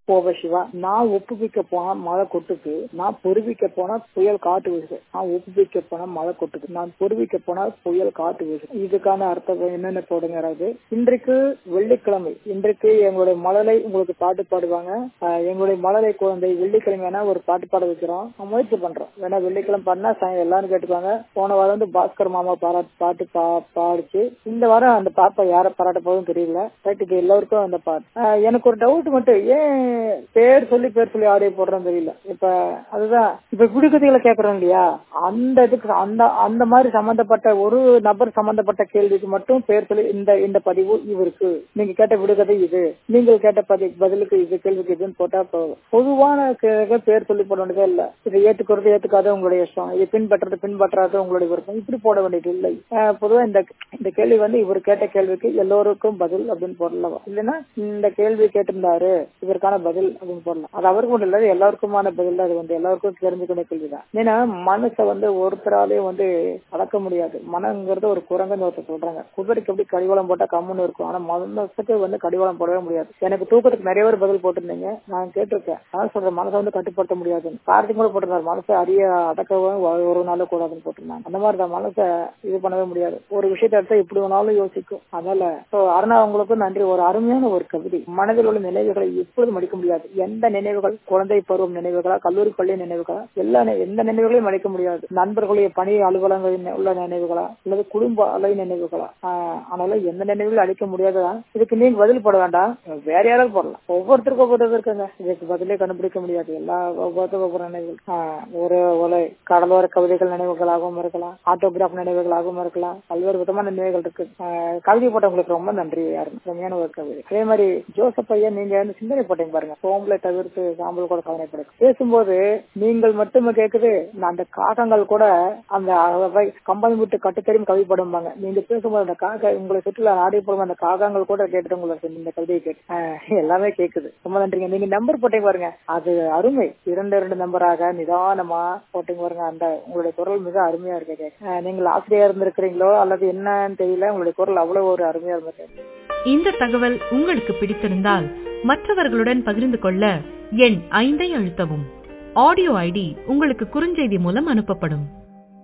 போவ சிவா நான் ஒப்புவிக்க போனா மழை கொட்டுக்கு நான் பொறுவிக்க போனா புயல் காட்டு வீசு நான் ஒப்புவிக்க போனா மழை கொட்டுக்கு நான் பொறுவிக்க போனா புயல் காட்டு வீசு இதுக்கான அர்த்தம் என்னென்ன போடுங்கிறது இன்றைக்கு வெள்ளிக்கிழமை இன்றைக்கு எங்களுடைய மழலை உங்களுக்கு பாட்டு பாடுவாங்க ஆஹ் எங்களுடைய மழலை குழந்தை வெள்ளிக்கிழமைனா ஒரு பாட்டு பாட வைக்கிறோம் நான் முயற்சி பண்றோம் வேணா வெள்ளிக்கிழமை பண்ணா சாயங்காலம் எல்லாரும் கேட்டுக்குவாங்க போன வாரம் வந்து பாஸ்கர் மாமா பாரா பாட்டு பா பாடிச்சு இந்த வாரம் அந்த பாப்பா யார பாராட்ட போதும் தெரியல ரைட்டுக்கு எல்லாருக்கும் அந்த பாட்டு ஆஹ் எனக்கு ஒரு டவுட் மட்டும் ஏன் பேர் சொல்லி பேர் சொல்லி ஆடியோ போடுறோம் தெரியல இப்ப அதுதான் இப்ப விடுகதைகளை கேக்குறோம் இல்லையா அந்த இதுக்கு அந்த அந்த மாதிரி சம்பந்தப்பட்ட ஒரு நபர் சம்பந்தப்பட்ட கேள்விக்கு மட்டும் பேர் சொல்லி இந்த இந்த பதிவு இவருக்கு நீங்க கேட்ட விடுகதை இது நீங்கள் கேட்ட பதி பதிலுக்கு இது கேள்விக்கு இதுன்னு போட்டா போதும் பொதுவான கே- பேர் சொல்லி போட வேண்டியதே இல்ல இதை ஏத்துக்கிறது ஏத்துக்காத உங்களுடைய இஷ்டம் இது பின்பற்றது பின்பற்றாத உங்களுடைய விருப்பம் இப்படி போட வேண்டியது இல்லை ஆஹ் பொதுவா இந்த இந்த கேள்வி வந்து இவர் கேட்ட கேள்விக்கு எல்லோருக்கும் பதில் அப்படின்னு போடலாம் இல்லைன்னா இந்த கேள்வி கேட்டிருந்தாரு இதற்கான பதில் அப்படின்னு போடலாம் அது அவருக்கு மட்டும் இல்ல எல்லாருக்குமான பதில் தான் அது வந்து எல்லாருக்கும் தெரிஞ்சுக்கணும் கேள்விதான் ஏன்னா மனசை வந்து ஒருத்தராலே வந்து அடக்க முடியாது மனங்கிறது ஒரு குரங்குன்னு ஒருத்தர் சொல்றாங்க குதிரைக்கு எப்படி கடிவாளம் போட்டா கம்முன்னு இருக்கும் ஆனா மனசுக்கு வந்து கடிவாளம் போடவே முடியாது எனக்கு தூக்கத்துக்கு நிறைய பேர் பதில் போட்டிருந்தீங்க நான் கேட்டிருக்கேன் அதான் சொல்றேன் மனசை வந்து கட்டுப்படுத்த முடியாதுன்னு கார்த்திக் கூட போட்டிருந்தாரு மனசை அறிய அடக்கவும் ஒ- ஒரு நாள் கூடாதுன்னு போட்டிருந்தாங்க அந்த மாதிரி தான் மனசை இது பண்ணவே முடியாது ஒரு விஷயத்தை எடுத்தா எப்படி வேணாலும் யோசிக்கும் அதனால so அருணா உங்களுக்கும் நன்றி ஒரு அருமையான ஒரு கவிதை மனதில் உள்ள நினைவுகளை எப்பொழுதும் மடிக்க முடியாது எந்த நினைவுகள் குழந்தை பருவம் நினைவுகளா கல்லூரி பள்ளி நினைவுகளா எல்லா நி- எந்த நினைவுகளையும் மடிக்க முடியாது நண்பர்களுடைய பணி அலுவலகங்களில் உள்ள நினைவுகளா அல்லது குடும்ப அலை நினைவுகளா ஆஹ் ஆனாலும் எந்த நினைவுகளும் அழிக்க முடியாததா இதுக்கு நீங்க பதில் போட வேண்டாம் வேற யாராவது போடலாம் ஒவ்வொருத்தருக்கும் ஒவ்வொரு இது இருக்குங்க இதுக்கு பதிலே கண்டுபிடிக்க முடியாது எல்லா ஒவ்வொருத்தருக்கும் ஒவ்வொரு நினைவுகள் ஆஹ் ஒரு ஒரு கடலோர கவிதைகள் நினைவுகளாகவும் இருக்கலாம் ஆட்டோகிராஃப் நினைவுகளாகவும் இருக்கலாம் பல்வேறு விதமான நினைவுகள் இருக்கு ஆஹ் கவிதை போட்டவங்களுக்கு ரொம்ப நன்றி யாரும் செம்மையான ஒரு கவிதை அதே மாதிரி ஜோசப் ஐயா நீங்க வந்து சிந்தனை போட்டீங்க பாருங்க சோம்பலை தவிர்த்து சாம்பல் கூட கவலைப்படும் பேசும்போது நீங்கள் மட்டுமே கேக்குது நான் அந்த காகங்கள் கூட அந்த அவை கம்பளம் விட்டு கட்டு தெரியும் கவி படும்பாங்க நீங்க பேசும்போது அந்த காக உங்களை சுற்றுலா ஆடி போடும் அந்த காகங்கள் கூட கேட்டுட்டு உங்களுக்கு இந்த கவிதையை கேட்டு ஆஹ் எல்லாமே கேக்குது ரொம்ப நன்றிங்க நீங்க நம்பர் போட்டீங்க பாருங்க அது அருமை இரண்டு இரண்டு நம்பராக நிதானமா போட்டீங்க பாருங்க அந்த உங்களுடைய குரல் மிக அருமையா இருக்கு கேக்க. ஆஹ் நீங்கள் ஆசிரியர் இருந்திருக்கிறீங்களோ அல்லது என்னன்னு தெரியல உங்களுடைய குரல் அவ்வளவு ஒரு அருமையா இருந்திருக்கு இந்த தகவல் உங்களுக்கு பிடித்திருந்தால் மற்றவர்களுடன் பகிர்ந்து கொள்ள எண் ஐந்தை அழுத்தவும் ஆடியோ ஐடி உங்களுக்கு குறுஞ்செய்தி மூலம் அனுப்பப்படும்